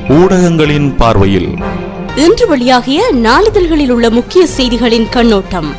ஊடகங்களின் பார்வையில் இன்று வெளியாகிய நாளிதழ்களில் உள்ள முக்கிய செய்திகளின் கண்ணோட்டம்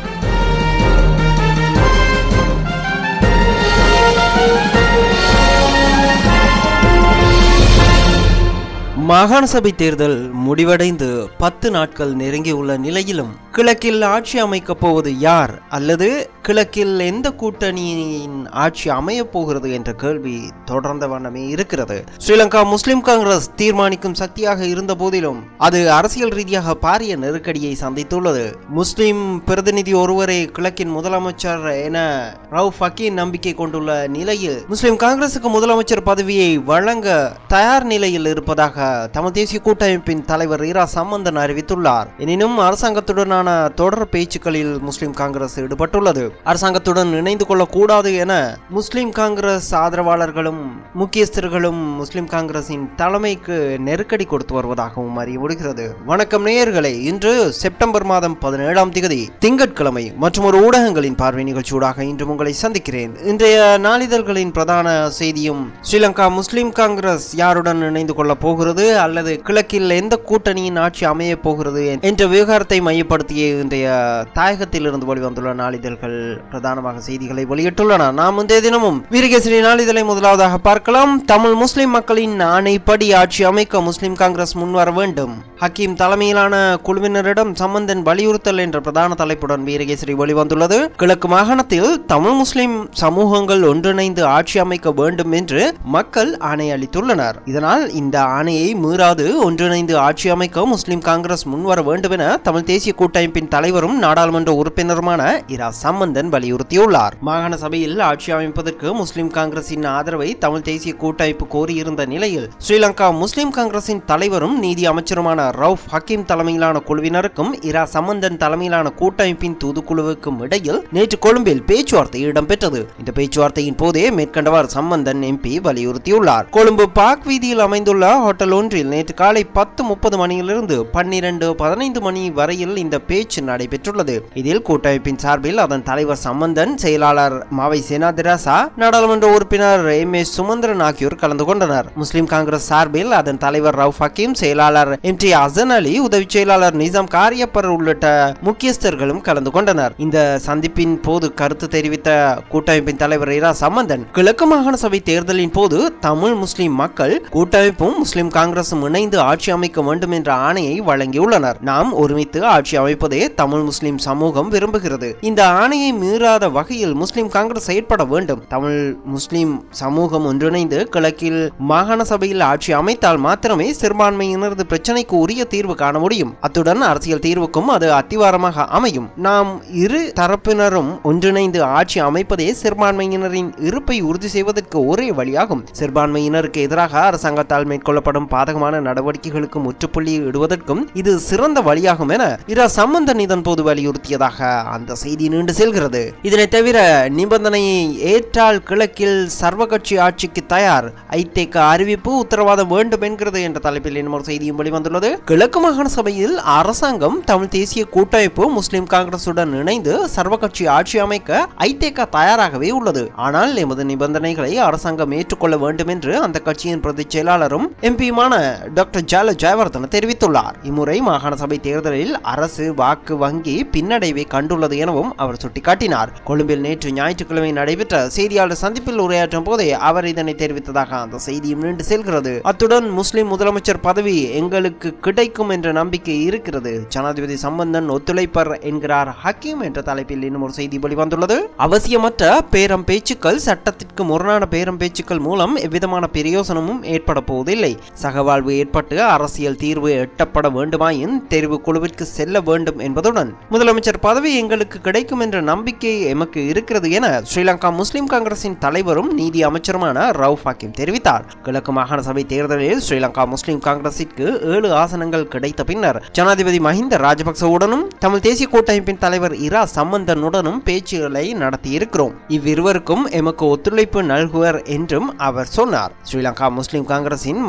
மாகாண சபை தேர்தல் முடிவடைந்து பத்து நாட்கள் நெருங்கியுள்ள நிலையிலும் கிழக்கில் ஆட்சி அமைக்கப் போவது யார் அல்லது கிழக்கில் எந்த கூட்டணியின் ஆட்சி அமையப் போகிறது என்ற கேள்வி தொடர்ந்த வண்ணமே இருக்கிறது ஸ்ரீலங்கா முஸ்லிம் காங்கிரஸ் தீர்மானிக்கும் சக்தியாக இருந்த போதிலும் அது அரசியல் ரீதியாக பாரிய நெருக்கடியை சந்தித்துள்ளது முஸ்லிம் பிரதிநிதி ஒருவரே கிழக்கின் முதலமைச்சர் என ரவுப் ஹக்கீம் நம்பிக்கை கொண்டுள்ள நிலையில் முஸ்லிம் காங்கிரசுக்கு முதலமைச்சர் பதவியை வழங்க தயார் நிலையில் இருப்பதாக தமிழ் தேசிய கூட்டமைப்பின் தலைவர் இரா சம்பந்தன் அறிவித்துள்ளார் எனினும் அரசாங்கத்துடனான தொடர் பேச்சுக்களில் முஸ்லிம் காங்கிரஸ் ஈடுபட்டுள்ளது அரசாங்கத்துடன் இணைந்து கொள்ளக்கூடாது என முஸ்லிம் காங்கிரஸ் ஆதரவாளர்களும் முக்கியஸ்தர்களும் முஸ்லிம் காங்கிரசின் தலைமைக்கு நெருக்கடி கொடுத்து வருவதாகவும் அறிய முடிகிறது வணக்கம் நேயர்களே இன்று செப்டம்பர் மாதம் பதினேழாம் தேதி திங்கட்கிழமை மற்றும் ஒரு ஊடகங்களின் பார்வை நிகழ்ச்சியூடாக இன்று உங்களை சந்திக்கிறேன் இன்றைய நாளிதழ்களின் பிரதான செய்தியும் ஸ்ரீலங்கா முஸ்லிம் காங்கிரஸ் யாருடன் இணைந்து கொள்ளப் போகிறது அல்லது கிழக்கில் எந்த கூட்டணியின் ஆட்சி அமையப் போகிறது என்ற விவகாரத்தை மையப்படுத்திய இன்றைய தாயகத்தில் இருந்து வெளிவந்துள்ள நாளிதழ்கள் பிரதானமாக செய்திகளை வெளியிட்டுள்ளன நாம் முந்தைய தினமும் வீரகேசரி நாளிதழை முதலாவதாக பார்க்கலாம் தமிழ் முஸ்லிம் மக்களின் ஆணைப்படி ஆட்சி அமைக்க முஸ்லிம் காங்கிரஸ் முன்வர வேண்டும் ஹக்கீம் தலைமையிலான குழுவினரிடம் சம்பந்தன் வலியுறுத்தல் என்ற பிரதான தலைப்புடன் வீரகேசரி வெளிவந்துள்ளது கிழக்கு மாகாணத்தில் தமிழ் முஸ்லிம் சமூகங்கள் ஒன்றிணைந்து ஆட்சி அமைக்க வேண்டும் என்று மக்கள் ஆணை அளித்துள்ளனர் இதனால் இந்த ஆணையை மீறாது ஒன்றிணைந்து ஆட்சி அமைக்க முஸ்லிம் காங்கிரஸ் முன்வர வேண்டும் என தமிழ் தேசிய கூட்டமைப்பின் தலைவரும் நாடாளுமன்ற உறுப்பினருமான இரா சம்பந்தன் வலியுறுத்தியுள்ளார் மாகாண சபையில் ஆட்சி அமைப்பதற்கு முஸ்லிம் காங்கிரசின் ஆதரவை தமிழ் தேசிய கூட்டமைப்பு கோரியிருந்த நிலையில் ஸ்ரீலங்கா முஸ்லிம் காங்கிரசின் தலைவரும் நீதி அமைச்சருமான ரவுப் ஹக்கீம் தலைமையிலான குழுவினருக்கும் இரா சம்பந்தன் தலைமையிலான கூட்டமைப்பின் தூதுக்குழுவுக்கும் இடையில் நேற்று கொழும்பில் பேச்சுவார்த்தை இடம்பெற்றது இந்த பேச்சுவார்த்தையின் போதே மேற்கண்டவர் சம்பந்தன் எம்பி வலியுறுத்தியுள்ளார் கொழும்பு பாக் வீதியில் அமைந்துள்ள ஹோட்டல் ஒன்றில் நேற்று காலை பத்து முப்பது மணியிலிருந்து பன்னிரண்டு பதினைந்து மணி வரையில் இந்த பேச்சு நடைபெற்றுள்ளது இதில் கூட்டமைப்பின் சார்பில் அதன் தலைவர் சம்பந்தன் செயலாளர் மாவை சேனாதிராசா நாடாளுமன்ற உறுப்பினர் எம் ஏ சுமந்திரன் ஆகியோர் கலந்து கொண்டனர் முஸ்லிம் காங்கிரஸ் சார்பில் அதன் தலைவர் ரவுப் ஹக்கீம் செயலாளர் எம் டி அசன் அலி உதவி செயலாளர் நிசாம் காரியப்பர் உள்ளிட்ட முக்கியஸ்தர்களும் கலந்து கொண்டனர் இந்த சந்திப்பின் போது கருத்து தெரிவித்த கூட்டமைப்பின் தலைவர் இரா சம்பந்தன் கிழக்கு மாகாண சபை தேர்தலின் போது தமிழ் முஸ்லிம் மக்கள் கூட்டமைப்பும் முஸ்லிம் காங்கிரசும் இணைந்து ஆட்சி அமைக்க வேண்டும் என்ற ஆணையை வழங்கியுள்ளனர் நாம் ஒருமித்து ஆட்சி அமைப்பதே தமிழ் முஸ்லிம் சமூகம் விரும்புகிறது இந்த ஆணையை மீறாத வகையில் முஸ்லிம் காங்கிரஸ் செயற்பட வேண்டும் தமிழ் முஸ்லிம் சமூகம் ஒன்றிணைந்து கிழக்கில் மாகாண சபையில் ஆட்சி அமைத்தால் மாத்திரமே சிறுபான்மையினரது பிரச்சனைக்கு உரிய தீர்வு காண முடியும் அத்துடன் அரசியல் தீர்வுக்கும் அது அத்திவாரமாக அமையும் நாம் இரு தரப்பினரும் ஒன்றிணைந்து ஆட்சி அமைப்பதே சிறுபான்மையினரின் இருப்பை உறுதி செய்வதற்கு ஒரே வழியாகும் சிறுபான்மையினருக்கு எதிராக அரசாங்கத்தால் மேற்கொள்ளப்படும் பாதகமான நடவடிக்கைகளுக்கு முற்றுப்புள்ளி இடுவதற்கும் இது சிறந்த வழியாகும் என இரா சம்பந்தன் இதன் போது வலியுறுத்தியதாக அந்த செய்தி நீண்டு செல்கிறது இதனை தவிர நிபந்தனையை ஏற்றால் கிழக்கில் சர்வகட்சி ஆட்சிக்கு தயார் ஐதேக அறிவிப்பு உத்தரவாதம் வேண்டும் என்கிறது என்ற தலைப்பில் இன்னும் ஒரு செய்தியும் வெளிவந்துள்ளது கிழக்கு மாகாண சபையில் அரசாங்கம் தமிழ் தேசிய கூட்டமைப்பு முஸ்லிம் காங்கிரசுடன் இணைந்து சர்வகட்சி ஆட்சி அமைக்க ஐதேக தயாராகவே உள்ளது ஆனால் எமது நிபந்தனைகளை அரசாங்கம் ஏற்றுக்கொள்ள வேண்டும் என்று அந்த கட்சியின் பிரதி செயலாளரும் எம்பியுமான டாக்டர் ஜால ஜெயவர்தன தெரிவித்துள்ளார் இம்முறை மாகாண சபை தேர்தலில் அரசு வாக்கு வங்கி பின்னடைவை கண்டுள்ளது எனவும் அவர் சுட்டிக்காட்டினார் கொழும்பில் நேற்று ஞாயிற்றுக்கிழமை நடைபெற்ற செய்தியாளர் சந்திப்பில் உரையாற்றும் போதே அவர் இதனை தெரிவித்ததாக அந்த செய்தியும் நீண்டு செல்கிறது அத்துடன் முஸ்லிம் முதலமைச்சர் பதவி எங்களுக்கு கிடைக்கும் என்ற நம்பிக்கை இருக்கிறது ஜனாதிபதி சம்பந்தன் ஒத்துழைப்பர் என்கிறார் ஹக்கீம் என்ற தலைப்பில் இன்னும் ஒரு செய்தி வெளிவந்துள்ளது அவசியமற்ற பேரம் பேச்சுக்கள் சட்டத்திற்கு முரணான பேரம் பேச்சுக்கள் மூலம் எவ்விதமான பிரயோசனமும் ஏற்பட போவதில்லை சகவாழ்வு ஏற்பட்டு அரசியல் தீர்வு எட்டப்பட வேண்டுமாயின் தெரிவு குழுவிற்கு செல்ல வேண்டும் என்பதுடன் முதலமைச்சர் பதவி எங்களுக்கு கிடைக்கும் என்ற நம்பிக்கை எமக்கு இருக்கிறது என ஸ்ரீலங்கா முஸ்லிம் காங்கிரசின் தலைவரும் நீதி அமைச்சருமான ரவுப் ஹக்கீம் தெரிவித்தார் கிழக்கு மாகாண சபை தேர்தலில் ஸ்ரீலங்கா முஸ்லிம் காங்கிரசிற்கு ஏழு ஆசனங்கள் கிடைத்த பின்னர் ஜனாதிபதி மஹிந்த ராஜபக்சவுடனும் தமிழ் தேசிய கூட்டமைப்பின் தலைவர் இரா சம்பந்தனுடனும் பேச்சுகளை நடத்தியிருக்கிறோம் இவ்விருவருக்கும் எமக்கு ஒத்துழைப்பு நல்குவர் என்றும் அவர் சொன்னார் ஸ்ரீலங்கா முஸ்லிம் காங்கிரசின் மறைந்த தலைவர்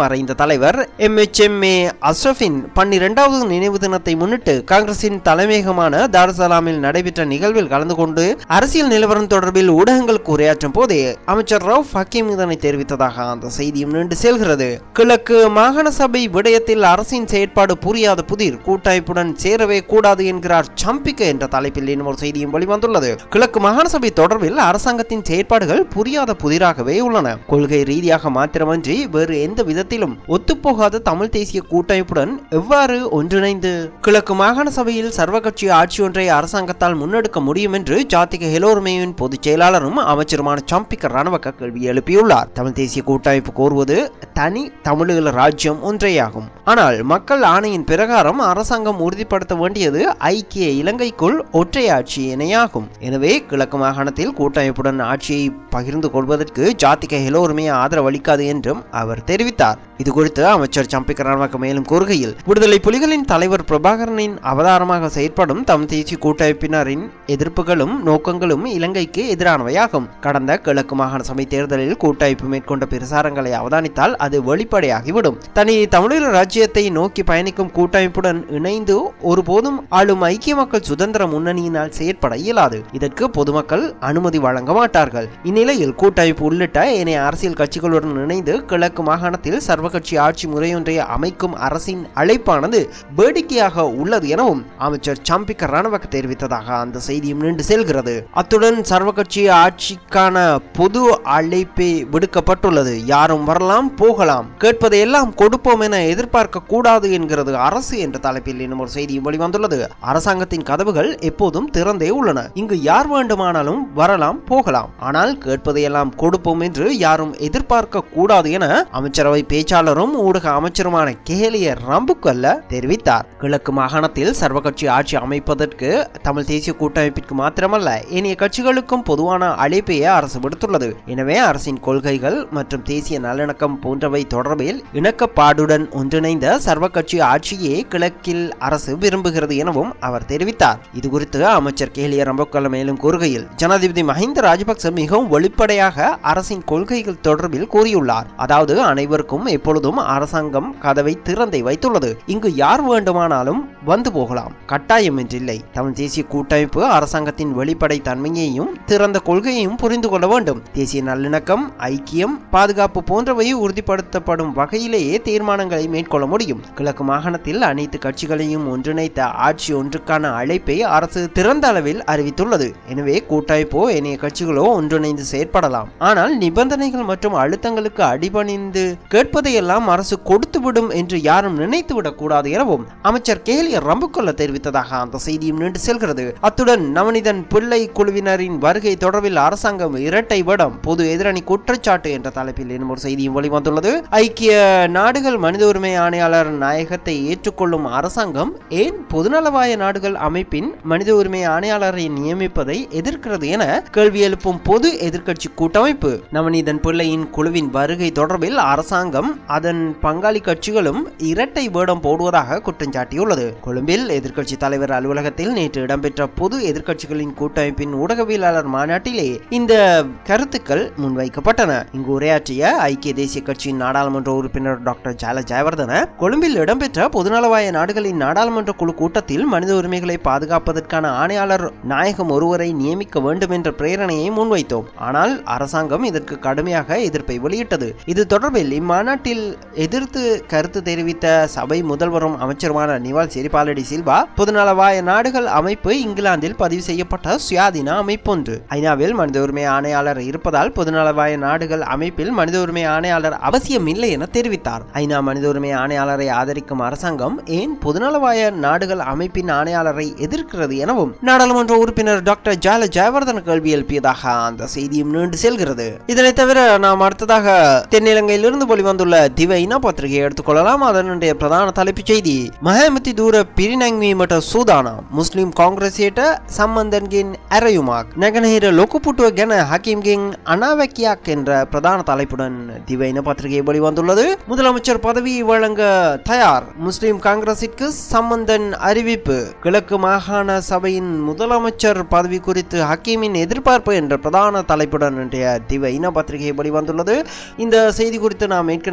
தலைவர் எம் எச் எம் ஏ அஸ்ரஃபின் பன்னிரெண்டாவது நினைவு தினத்தை முன்னிட்டு காங்கிரசின் தலைமையகமான தாருசலாமில் நடைபெற்ற நிகழ்வில் கலந்து கொண்டு அரசியல் நிலவரம் தொடர்பில் ஊடகங்களுக்கு உரையாற்றும் போதே அமைச்சர் ரவுஃப் ஹக்கீம் இதனை தெரிவித்ததாக அந்த செய்தியும் நீண்டு செல்கிறது கிழக்கு மாகாண சபை விடயத்தில் அரசின் செயற்பாடு புரியாத புதிர் கூட்டமைப்புடன் சேரவே கூடாது என்கிறார் சம்பிக்க என்ற தலைப்பில் இன்னும் ஒரு செய்தியும் வெளிவந்துள்ளது கிழக்கு மாகாண சபை தொடர்பில் அரசாங்கத்தின் செயற்பாடுகள் புரியாத புதிராகவே உள்ளன கொள்கை ரீதியாக மாத்திரமன்றி வேறு எந்த விதத்திலும் ஒத்துப்போகாத தமிழ் தேசிய கூட்டமைப்புடன் எவ்வாறு ஒன்றிணைந்து கிழக்கு மாகாண சபையில் சர்வகட்சி ஆட்சி ஒன்றை அரசாங்கத்தால் முன்னெடுக்க முடியும் என்று ஜாத்திக ஹெலோர்மேவின் பொதுச் செயலாளரும் அமைச்சருமான சம்பிக்க ரணவக்க கேள்வி எழுப்பியுள்ளார் தமிழ் தேசிய கூட்டமைப்பு கோருவது தனி தமிழீழ ராஜ்யம் ஒன்றேயாகும் ஆனால் மக்கள் ஆணையின் பிரகாரம் அரசாங்கம் உறுதிப்படுத்த வேண்டியது ஐக்கிய இலங்கைக்குள் ஒற்றையாட்சி இணையாகும் எனவே கிழக்கு மாகாணத்தில் கூட்டமைப்புடன் ஆட்சியை பகிர்ந்து கொள்வதற்கு ஜாத்திக ஹெலோருமே ஆதரவு அளிக்காது என்றும் அவர் தெரிவித்தார் இது குறித்து அமைச்சர் சம்பிக்க ரணவக்க மேலும் கூறுகையில் விடுதலை புலிகளின் தலைவர் பிரபாகரனின் அவதாரமாக செயற்படும் தம் தேசிய கூட்டமைப்பினரின் எதிர்ப்புகளும் நோக்கங்களும் இலங்கைக்கு எதிரானவையாகும் கடந்த கிழக்கு மாகாண சபை தேர்தலில் கூட்டமைப்பு மேற்கொண்ட பிரசாரங்களை அவதானித்தால் அது வெளிப்படையாகிவிடும் தனி தமிழீழ ராஜ்யத்தை நோக்கி பயணிக்கும் கூட்டமைப்புடன் இணைந்து ஒருபோதும் ஆளும் ஐக்கிய மக்கள் சுதந்திர முன்னணியினால் செயற்பட இயலாது இதற்கு பொதுமக்கள் அனுமதி வழங்க மாட்டார்கள் இந்நிலையில் கூட்டமைப்பு உள்ளிட்ட ஏனைய அரசியல் கட்சிகளுடன் இணைந்து கிழக்கு மாகாணத்தில் சர்வகட்சி ஆட்சி முறையொன்றை அமைக்கும் அரசின் அழைப்பானது வேடிக்கையாக உள்ளது எனவும் அமைச்சர் சம்பிக்க ரணவக்க தெரிவித்ததாக அந்த செய்தியும் நீண்டு செல்கிறது அத்துடன் சர்வகட்சி ஆட்சிக்கான பொது அழைப்பே விடுக்கப்பட்டுள்ளது யாரும் வரலாம் போகலாம் கேட்பதையெல்லாம் கொடுப்போம் என எதிர்பார்க்க கூடாது என்கிறது அரசு என்ற தலைப்பில் இன்னும் ஒரு செய்தியும் வெளிவந்துள்ளது அரசாங்கத்தின் கதவுகள் எப்போதும் திறந்தே உள்ளன இங்கு யார் வேண்டுமானாலும் வரலாம் போகலாம் ஆனால் கேட்பதையெல்லாம் கொடுப்போம் என்று யாரும் எதிர்பார்க்க கூடாது என அமைச்சரவை பேச்சாளரும் ஊடக அமைச்சருமான கேலிய ரம்புக்கல்ல தெரிவித்தார் கிழக்கு மாகாணத்தில் சர்வகட்சி ஆட்சி அமைப்பதற்கு தமிழ் தேசிய கூட்டமைப்பிற்கு மாத்திரமல்ல ஏனைய கட்சிகளுக்கும் பொதுவான அழைப்பையே அரசு விடுத்துள்ளது எனவே அரசின் கொள்கைகள் மற்றும் தேசிய நல்லிணக்கம் போன்றவை தொடர்பில் இணக்கப்பாடுடன் ஒன்றிணைந்த சர்வகட்சி ஆட்சியே கிழக்கில் அரசு விரும்புகிறது எனவும் அவர் தெரிவித்தார் இது குறித்து அமைச்சர் கேலிய ரம்பக்கல்ல மேலும் கூறுகையில் ஜனாதிபதி மஹிந்த ராஜபக்ச மிகவும் வெளிப்படையாக அரசின் கொள்கைகள் தொடர்பில் கூறியுள்ளார் அதாவது அனைவருக்கும் எப்பொழுதும் அரசாங்கம் கதவை திறந்தே வைத்துள்ளது இங்கு யார் வேண்டுமானாலும் வந்து போகலாம் கட்டாயம் என்றில்லை தமிழ் தேசிய கூட்டமைப்பு அரசாங்கத்தின் வெளிப்படை தன்மையையும் திறந்த கொள்கையையும் புரிந்து கொள்ள வேண்டும் தேசிய நல்லிணக்கம் ஐக்கியம் பாதுகாப்பு போன்றவை உறுதிப்படுத்தப்படும் வகையிலேயே தீர்மானங்களை மேற்கொள்ள முடியும் கிழக்கு மாகாணத்தில் அனைத்து கட்சிகளையும் ஒன்றிணைத்த ஆட்சி ஒன்றுக்கான அழைப்பை அரசு திறந்த அளவில் அறிவித்துள்ளது எனவே கூட்டமைப்போ ஏனைய கட்சிகளோ ஒன்றிணைந்து செயற்படலாம் ஆனால் நிபந்தனைகள் மற்றும் அழுத்தங்களுக்கு அடிபணிந்து கேட்பதையெல்லாம் அரசு கொடுத்துவிடும் என்று யாரும் நினைத்துவிடக் கூடாது எனவும் அமைச்சர் கேலிய ரம்புக்கொல்ல தெரிவித்ததாக அந்த செய்தியும் நீண்டு செல்கிறது அத்துடன் நவனிதன் பிள்ளை குழுவினரின் வருகை தொடர்பில் அரசாங்கம் இரட்டை வடம் பொது எதிரணி குற்றச்சாட்டு என்ற தலைப்பில் இன்னும் ஒரு செய்தியும் வெளிவந்துள்ளது ஐக்கிய நாடுகள் மனித உரிமை ஆணையாளர் நாயகத்தை ஏற்றுக்கொள்ளும் அரசாங்கம் ஏன் பொதுநலவாய நாடுகள் அமைப்பின் மனித உரிமை ஆணையாளரை நியமிப்பதை எதிர்க்கிறது என கேள்வி எழுப்பும் பொது எதிர்க்கட்சி கூட்டமைப்பு நவநீதன் பிள்ளையின் குழுவின் வருகை தொடர்பில் அரசாங்கம் அதன் பங்காளி கட்சிகளும் இரட்டை வேடம் போடுவதாக குற்றம் சாட்டியுள்ளது கொழும்பில் எதிர்க்கட்சி தலைவர் அலுவலகத்தில் நேற்று இடம்பெற்ற பொது எதிர்க்கட்சிகளின் கூட்டமைப்பின் ஊடகவியலாளர் மாநாட்டிலே இந்த கருத்துக்கள் முன்வைக்கப்பட்டன இங்கு உரையாற்றிய ஐக்கிய தேசிய கட்சியின் நாடாளுமன்ற உறுப்பினர் டாக்டர் ஜால ஜெயவர்தன கொழும்பில் இடம்பெற்ற பொதுநலவாய நாடுகளின் நாடாளுமன்ற குழு கூட்டத்தில் மனித உரிமைகளை பாதுகாப்பதற்கான ஆணையாளர் நாயகம் ஒருவரை நியமிக்க வேண்டும் என்ற பிரேரணையை முன்வைத்தோம் ஆனால் அரசாங்கம் இதற்கு கடுமையாக எதிர்ப்பை வெளியிட்டது இது தொடர்பில் இம்மாநாட்டில் எதிர்த்து கருத்து தெரிவித்த சபை முதல்வரும் அமைச்சருமான நிவால் சிறிபாலடி சில்வா பொதுநலவாய நாடுகள் அமைப்பு இங்கிலாந்தில் பதிவு செய்யப்பட்ட சுயாதீன அமைப்பொன்று ஐநாவில் மனித உரிமை ஆணையாளர் இருப்பதால் பொதுநலவாய நாடுகள் அமைப்பில் மனித உரிமை ஆணையாளர் அவசியம் இல்லை என தெரிவித்தார் ஐநா மனித உரிமை ஆணையாளரை ஆதரிக்கும் அரசாங்கம் ஏன் பொதுநலவாய நாடுகள் அமைப்பின் ஆணையாளரை எதிர்க்கிறது எனவும் நாடாளுமன்ற உறுப்பினர் டாக்டர் ஜால ஜெயவர்தன கேள்வி எழுப்பியதாக அந்த செய்தியும் நீண்டு செல்கிறது இதனை தவிர நாம் அடுத்ததாக தென்னிலங்கையிலிருந்து வெளிவந்துள்ள திவ இன பத்திரிகையை எடுத்துக்கொள்ளலாம் அதனுடைய பிரதான தலைப்புச் செய்தி மஹமதி தூர பிரினங்வி மட்ட சூதானா முஸ்லிம் காங்கிரசிයට සම්බන්ධන්ගෙන් ඇරයුමක් නැගනහිර ලොකුපුටුව ගැන ஹக்கீம்கிங் அனாவக்கியாக் என்ற பிரதான தலைப்புடன் திவ இன பத்திரிகை வெளிவந்துள்ளது முதலமைச்சர் பதவியை வழங்க தயார் முஸ்லிம் காங்கிரசிற்கு சம்பந்தன் அறிவிப்பு கிழக்கு மாகாண சபையின் முதலமைச்சர் பதவி குறித்து ஹக்கீமின் எதிர்பார்ப்பு என்ற பிரதான தலைப்புடன் இன்றைய திவ இன பத்திரிகை வெளிவந்துள்ளது இந்த செய்தி குறித்து நாம் ஏற்கனவே விரிவாக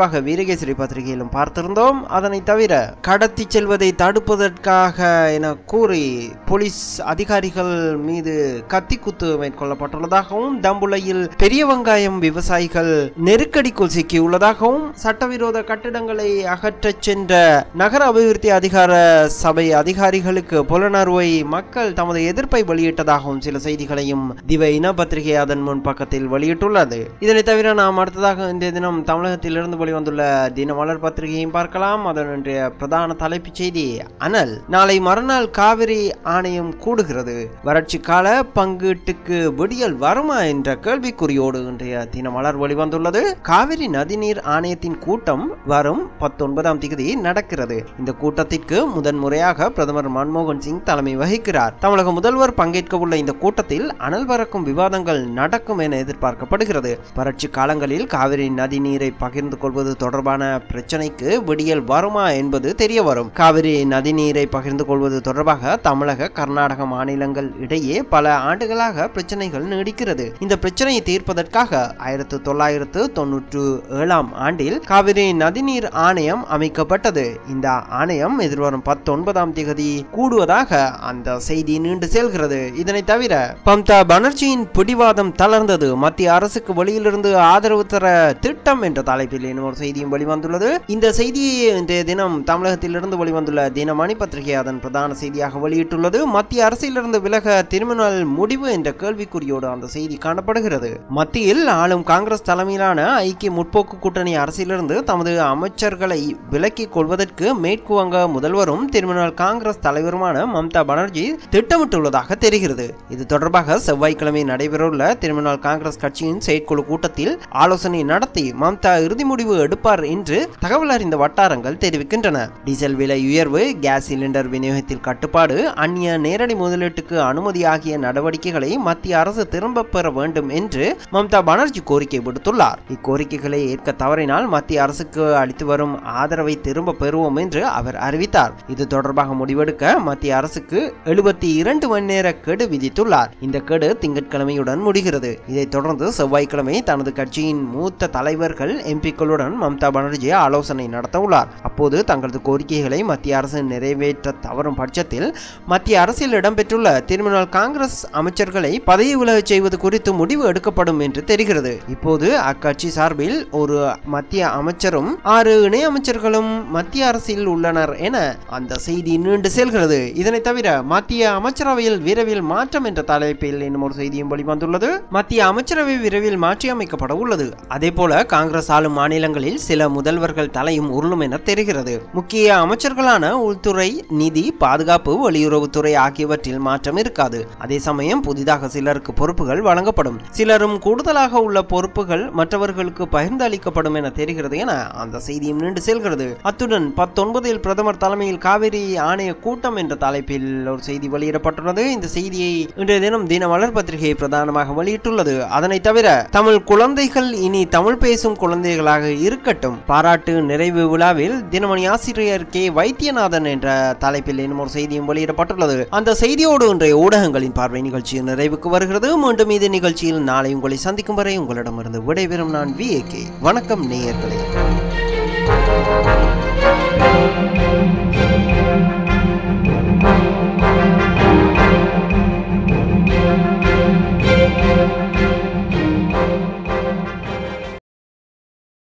தொடர்பாக வீரகேசரி பத்திரிகையிலும் பார்த்திருந்தோம் அதனை தவிர கடத்தி செல்வதை தடுப்பதற்காக என கூறி போலீஸ் அதிகாரிகள் மீது கத்தி குத்து மேற்கொள்ளப்பட்டுள்ளதாகவும் தம்புளையில் பெரிய வெங்காயம் விவசாயிகள் நெருக்கடிக்குள் சிக்கியுள்ளதாகவும் சட்டவிரோத கட்டிடங்களை அகற்றச் சென்ற நகர அபிவிருத்தி அதிகார சபை அதிகாரிகளுக்கு புலனறுவை மக்கள் தமது எதிர்ப்பை வெளியிட்டதாகவும் சில செய்திகளையும் திவ இன பத்திரிகை அதன் முன் பக்கத்தில் வெளியிட்டுள்ளது இதனை தவிர நாம் அடுத்ததாக இன்றைய தினம் தமிழகத்திலிருந்து வெளிவந்துள்ள தினமலர் பத்திரிகையையும் பார்க்கலாம் அதன் இன்றைய பிரதான தலைப்புச் செய்தி அனல் நாளை மறுநாள் காவிரி ஆணையம் கூடுகிறது வறட்சி கால பங்கீட்டுக்கு விடியல் வருமா என்ற கேள்விக்குறியோடு இன்றைய தினமலர் வெளிவந்துள்ளது காவிரி நதிநீர் ஆணையத்தின் கூட்டம் வரும் பத்தொன்பதாம் தேதி நடக்கிறது இந்த கூட்டத்திற்கு முதன் முறையாக பிரதமர் மன்மோகன் சிங் தலைமை வகிக்கிறார் தமிழக முதல்வர் பங்கேற்க உள்ள இந்த கூட்டத்தில் அனல் பறக்கும் விவாதங்கள் நடக்கும் என எதிர்பார்க்கப்படுகிறது வறட்சி காலங்களில் காவிரி நதி நீரை பகிர்ந்து கொள்வது தொடர்பான பிரச்சனைக்கு விடியல் வருமா என்பது தெரிய வரும் காவிரி நதி நீரை பகிர்ந்து கொள்வது தொடர்பாக தமிழக கர்நாடக மாநிலங்கள் இடையே பல ஆண்டுகளாக பிரச்சனைகள் நீடிக்கிறது இந்த பிரச்சனையை தீர்ப்பதற்காக ஆயிரத்து தொள்ளாயிரத்து தொன்னூற்று ஏழாம் ஆண்டில் காவிரி நதிநீர் ஆணையம் அமைக்கப்பட்டது இந்த ஆணையம் எதிர்வரும் பத்தொன்பதாம் தேதி கூடுவதாக அந்த செய்தி நீண்டு செல்கிறது இதனை தவிர மம்தா பானர்ஜியின் பிடிவாதம் தளர்ந்தது மத்திய அரசுக்கு வெளியிலிருந்து ஆதரவு தர திட்டம் என்ற தலைப்பில் இன்னும் ஒரு செய்தியும் வெளிவந்துள்ளது இந்த செய்தியை இன்றைய தினம் தமிழகத்திலிருந்து வெளிவந்துள்ள தினமணி பத்திரிகை அதன் பிரதான செய்தியாக வெளியிட்டுள்ளது மத்திய அரசிலிருந்து விலக திருமணல் முடிவு என்ற கேள்விக்குறியோடு அந்த செய்தி காணப்படுகிறது மத்தியில் ஆளும் காங்கிரஸ் தலைமையிலான ஐக்கிய முற்போக்கு கூட்டணி அரசிலிருந்து தமது அமைச்சர்களை விலக்கிக் கொள்வதற்கு மேற்கு வங்க முதல்வரும் திருமணல் காங்கிரஸ் தலைவருமான மம்தா பானர்ஜி திட்டமிட்டுள்ளதாக தெரிகிறது இது தொடர்பாக செவ்வாய்க்கிழமை நடைபெறவுள்ள திருமணல் காங்கிரஸ் கட்சியின் செயற்குழு கூட்டத்தில் ஆலோசனை நடத்தி மம்தா இறுதி முடிவு எடுப்பார் என்று தகவல் அறிந்த வட்டாரங்கள் தெரிவிக்கின்றன டீசல் விலை உயர்வு கேஸ் சிலிண்டர் விநியோகத்தில் கட்டுப்பாடு அந்நிய நேரடி முதலீட்டுக்கு அனுமதி ஆகிய நடவடிக்கைகளை மத்திய அரசு திரும்ப பெற வேண்டும் என்று மம்தா பானர்ஜி கோரிக்கை விடுத்துள்ளார் இக்கோரிக்கைகளை ஏற்க தவறினால் மத்திய அரசுக்கு அளித்து வரும் ஆதரவை திரும்ப பெறுவோம் என்று அவர் அறிவித்தார் இது தொடர்பாக முடிவெடுக்க மத்திய அரசுக்கு எழுபத்தி இரண்டு மணி நேர கெடு விதித்துள்ளார் இந்த கெடு திங்கட்கிழமையுடன் முடிகிறது இதைத் தொடர்ந்து செவ்வாய்க்கிழமை தனது கட்சியின் மூத்த தலைவர்கள் எம்பிக்களுடன் மம்தா பானர்ஜி ஆலோசனை நடத்த உள்ளார் அப்போது தங்களது கோரிக்கைகளை மத்திய அரசு நிறைவேற்ற தவறும் பட்சத்தில் மத்திய அரசில் இடம்பெற்றுள்ள திருமணல் காங்கிரஸ் அமைச்சர்களை பதவி விலகச் செய்வது குறித்து முடிவு எடுக்கப்படும் என்று தெரிகிறது இப்போது அக்கட்சி சார்பில் ஒரு மத்திய அமைச்சரும் ஆறு இணை அமைச்சர்களும் மத்திய அரசில் உள்ளனர் என அந்த செய்தி நீண்டு செல்கிறது இதனை தவிர மத்திய அமைச்சரவையில் விரைவில் மாற்றம் என்ற தலைப்பில் இன்னும் ஒரு செய்தியும் வெளிவந்துள்ளது மத்திய அமைச்சரவை விரைவில் மாற்றி அமைக்கப்பட உள்ளது அதே போல காங்கிரஸ் ஆளும் மாநிலங்களில் சில முதல்வர்கள் தலையும் உருளும் என தெரிகிறது முக்கிய அமைச்சர்களான உள்துறை நிதி பாதுகாப்பு வெளியுறவுத்துறை ஆகியவற்றில் மாற்றம் இருக்காது அதே சமயம் புதிதாக சிலருக்கு பொறுப்புகள் வழங்கப்படும் சிலரும் கூடுதலாக உள்ள பொறுப்புகள் மற்றவர்களுக்கு பகிர்ந்து அளிக்கப்படும் என தெரிகிறது என அந்த செய்தியும் நீண்டு செல்கிறது அத்துடன் பத்தொன்பதில் பிரதமர் தலைமையில் காவிரி ஆணைய கூட்டம் என்ற தலைப்பில் ஒரு செய்தி வெளியிடப்பட்டுள்ளது இந்த செய்தியை இன்றைய தினம் தினமலர் பத்திரிகை பிரதானமாக வெளியிட்டுள்ளது அதனை தவிர தமிழ் குழந்தைகள் இனி தமிழ் பேசும் குழந்தைகளாக இருக்கட்டும் பாராட்டு நிறைவு விழாவில் தினமணி ஆசிரியர் கே வைத்தியநாதன் என்ற தலைப்பில் இன்னும் ஒரு செய்தியும் வெளியிடப்பட்டுள்ளது அந்த செய்தியோடு இன்றைய ஊடகங்களின் பார்வை நிகழ்ச்சி நிறைவுக்கு வருகிறது மீண்டும் இது நிகழ்ச்சியில் நாளை உங்களை சந்திக்கும் வரை உங்களிடமிருந்து விடைபெறும் நான் வி வணக்கம் நேயர்களே